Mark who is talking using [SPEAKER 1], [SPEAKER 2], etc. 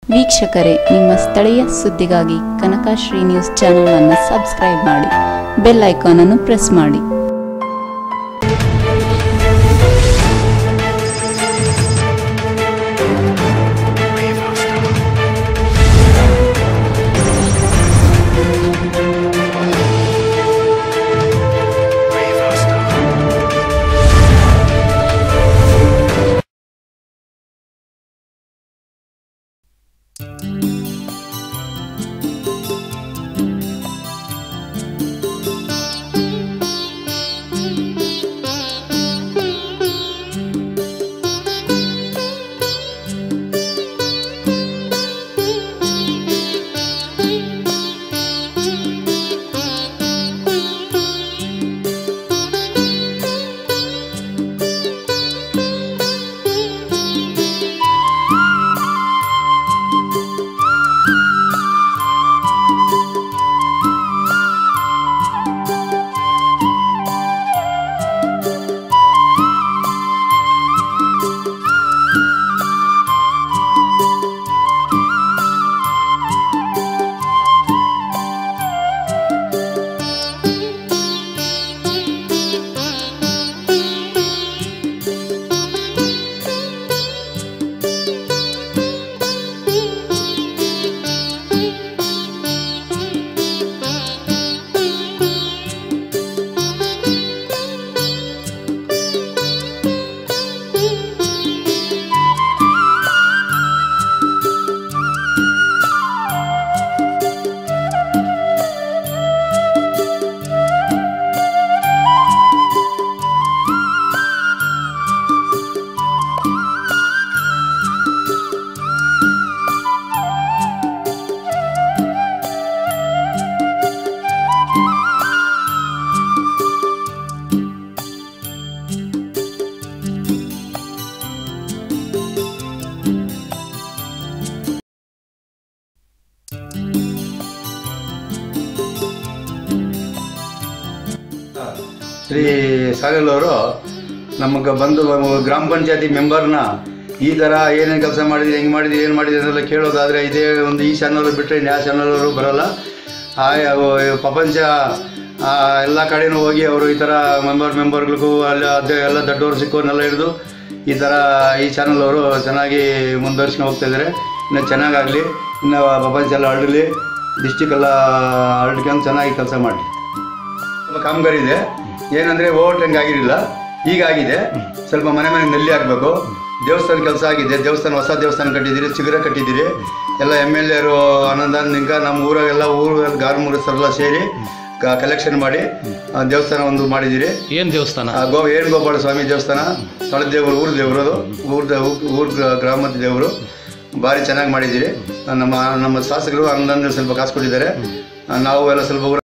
[SPEAKER 1] ವೀಕ್ಷಕರೇ ನಿಮ್ಮ ಸ್ಥಳೀಯ ಸುದ್ದಿಗಾಗಿ ಕನಕಶ್ರೀ ನ್ಯೂಸ್ ಚಾನೆಲ್ ಅನ್ನು ಸಬ್ಸ್ಕ್ರೈಬ್ ಮಾಡಿ ಬೆಲ್ ಐಕಾನ್ ಅನ್ನು ಪ್ರೆಸ್ ಮಾಡಿ
[SPEAKER 2] ಶ್ರೀ ಸಾಗಲ್ ಅವರು ನಮಗೆ ಬಂದು ಗ್ರಾಮ ಪಂಚಾಯತಿ ಮೆಂಬರ್ನ ಈ ಥರ ಏನೇನು ಕೆಲಸ ಮಾಡಿದ್ರಿ ಹೆಂಗೆ ಮಾಡಿದ್ರಿ ಏನು ಮಾಡಿದ್ರಿ ಅಂತೆಲ್ಲ ಕೇಳೋದಾದರೆ ಇದೇ ಒಂದು ಈ ಚಾನಲ್ ಬಿಟ್ಟರೆ ಯಾವ ಚಾನಲ್ ಅವರು ಬರೋಲ್ಲ ಆ ಯಾವ- ಪ್ರಪಂಚ ಆ, ಎಲ್ಲ ಕಡೆನೂ ಹೋಗಿ ಅವರು ಈ ಥರ ಮೆಂಬರ್ ಮೆಂಬರ್ಗಳಿಗೂ ಅಲ್ಲಿ ಅದೇ ಎಲ್ಲ ದೊಡ್ಡವರು ಸಿಕ್ಕೋರ್ನೆಲ್ಲ ಹಿಡಿದು ಈ ಥರ ಈ ಚಾನಲ್ ಅವರು ಚೆನ್ನಾಗಿ ಮುಂದುವರ್ಸ್ಕೊಂಡು ಹೋಗ್ತಾ ಇದ್ದಾರೆ ಇನ್ನು ಚೆನ್ನಾಗಾಗಲಿ ಇನ್ನು ಪ್ರಪಂಚ ಎಲ್ಲ ಹರಡಲಿ ಡಿಸ್ಟಿಕ್ ಎಲ್ಲ ಹರಡ್ಕೊಂಡು ಚೆನ್ನಾಗಿ ಕೆಲಸ ಮಾಡಲಿ ಸ್ವಲ್ಪ ಕಾಮಗಾರಿ ಇದೆ ಏನಂದ್ರೆ ಓವರ್ ಟ್ಯಾಂಕ್ ಆಗಿರಲಿಲ್ಲ ಈಗ ಆಗಿದೆ ಸ್ವಲ್ಪ ಮನೆ ಮನೆ ನಲ್ಲಿ ಹಾಕಬೇಕು ದೇವಸ್ಥಾನ ಕೆಲಸ ಆಗಿದೆ ದೇವಸ್ಥಾನ ಹೊಸ ದೇವಸ್ಥಾನ ಕಟ್ಟಿದ್ದೀರಿ ಚಿಗುರ ಕಟ್ಟಿದ್ದೀರಿ ಎಲ್ಲ ಎಮ್ ಎಲ್ ಎರು ಆನಂದಾನ್ ನಿಂಗ ನಮ್ಮ ಊರಾಗೆಲ್ಲ ಊರು ಗಾರ್ಮೂರಸರೆಲ್ಲ ಸೇರಿ ಕಲೆಕ್ಷನ್ ಮಾಡಿ ಆ, ದೇವಸ್ಥಾನ ಒಂದು ಮಾಡಿದ್ದೀರಿ
[SPEAKER 3] ಏನ್ ದೇವಸ್ಥಾನ
[SPEAKER 2] ಆ, ಗೋ ವೇಣುಗೋಪಾಲ ಸ್ವಾಮಿ ದೇವಸ್ಥಾನ ಸ್ಥಳದ ದೇವರು ಊರ ದೇವರು ಅದು ಊರ ಊರ ಗ್ರಾಮದ ದೇವರು ಭಾರಿ ಚೆನ್ನಾಗಿ ಮಾಡಿದ್ದೀರಿ ನಮ್ಮ ನಮ್ಮ ಶಾಸಕರು ಅನುದಾನ ಸ್ವಲ್ಪ ಕಾಸು ಕೊಟ್ಟಿದ್ದಾರೆ ಆ, ನಾವು ಎಲ್ಲ ಸ್ವಲ್ಪ ಊರ